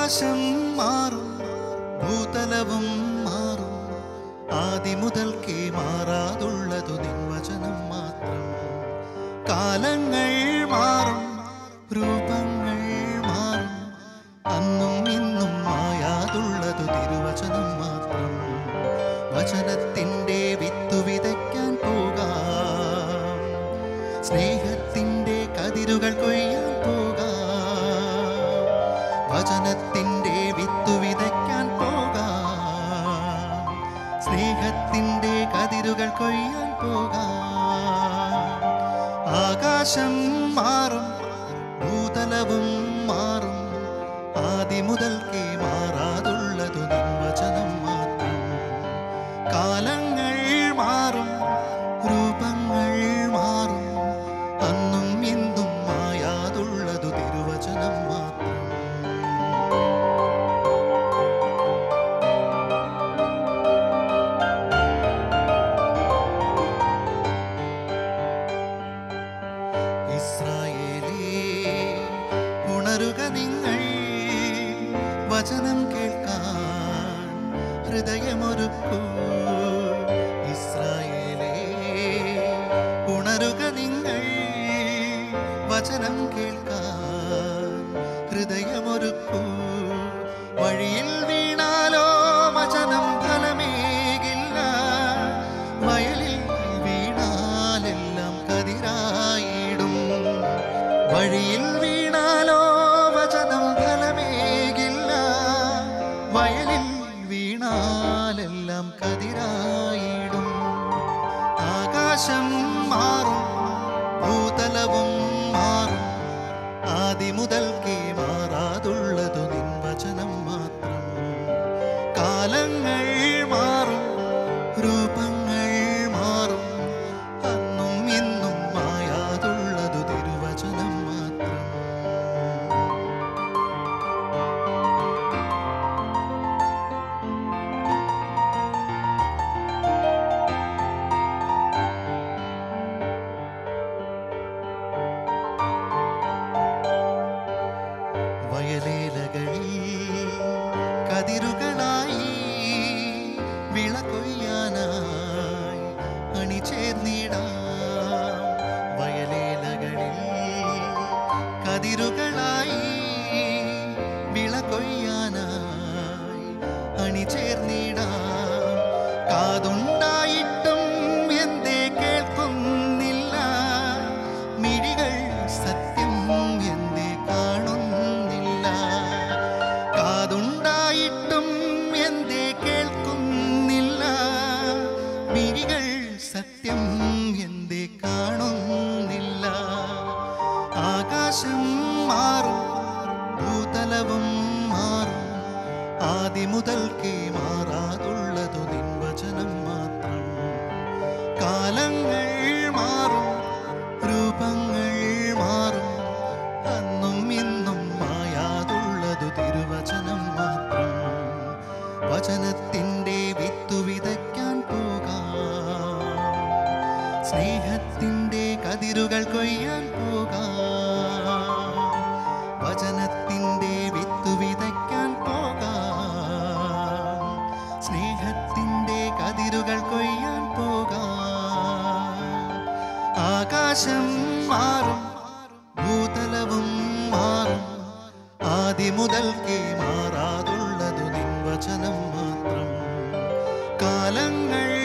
ആകാശം മാറും ഭൂതലവും മാറും ആദി മുതൽക്കേ മാറാതുള്ളതു നിൻവചനം മാത്രം കാലങ്ങൾ മാറും രൂപങ്ങൾ മാറും അന്നും ഇന്നും മായാതുള്ളതു തിരുവചനം മാത്രം വചനത്തിൻ്റെ വിത്തു വിതയ്ക്കാൻ പോകാം സ്നേഹത്തിൻ്റെ കതിരുകൾ കൊയ്യാൻ പോകാം വചനത്തിൻ്റെ വിത്തു വിതയ്ക്കാൻ പോകാം സ്നേഹത്തിൻ്റെ കതിരുകൾ കൊയ്യാൻ പോകാം ആകാശം മാറും ഭൂതലവും മാറും ആദി മുതൽക്കേ മാറാതുള്ളതു നിർവചനം മാത്രം കാലങ്ങൾ മാറും രൂപങ്ങൾ മാറും അന്നും ഇന്നും മായാതുള്ളതു തിരുവചനം മാത്രം ഇസ്രായേലേ ഉണരുക നിങ്ങൾ വചനം കേൾക്കാൻ ഹൃദയമൊരുക്കൂ ഇസ്രായേലേ ഉണരുക നിങ്ങൾ വചനം കേൾക്കാൻ ഹൃദയമൊരുക്കൂ വഴിയിൽ വീണാലോ വചനം ഫലമേകില്ല വയലിൽ വീണാലെല്ലാം കതിരായിടും വഴിയിൽ വീണാലോ വചനം ഫലമേകില്ല വയലിൽ വീണാലെല്ലാം കതിരായിടും ആകാശം മാറും ഭൂതലവും മാറും ആദി മുതൽക്കേ മാറാതുള്ളതു നിൻവചനം മാത്രം കാലങ്ങൾ മാറും രൂപങ്ങൾ മാറും അന്നും ഇന്നും മായാതുള്ളതു തിരുവചനം മാത്രം വയലേലകളിൽ കതിരുകളായി വിളകൊയ്യാനായി അണിചേർന്നിടാം വയലേലകളിൽ കതിരുകളായി വിളകൊയ്യാനായി അണിചേർന്നിടാം കാതുണ്ടായിട്ടും എന്തേ കേൾക്കുന്നില്ല മിഴികൾ സത്യം എന്തേ കാണുന്നില്ല കാതുണ്ടായിട്ടും എന്തേ കേൾക്കുന്നില്ല മിഴികൾ സത്യം എന്തേ കാണുന്നില്ല ആകാശം മാറും ഭൂതലവും മാറും ആദി മുതൽക്കേ മാറാതുള്ളതു നിൻവചനം മാത്രം കാലങ്ങൾ മാറും രൂപങ്ങൾ മാറും അന്നും ഇന്നും മായാതുള്ളതു തിരുവചനം മാത്രം വചനത്തിൻ്റെ വിത്തു വിതയ്ക്കാൻ പോകാം സ്നേഹത്തിൻ്റെ കതിരുകൾ കൊയ്യാൻ പോകാം വചനത്തിൻ്റെ വിത്തു വിതയ്ക്കാൻ പോകാം സ്നേഹത്തിൻ്റെ കതിരുകൾ കൊയ്യാൻ പോകാം ആകാശം മാറും ഭൂതലവും മാറും ആദി മുതൽക്കേ മാറാതുള്ളതു നിൻവചനം മാത്രം കാലങ്ങൾ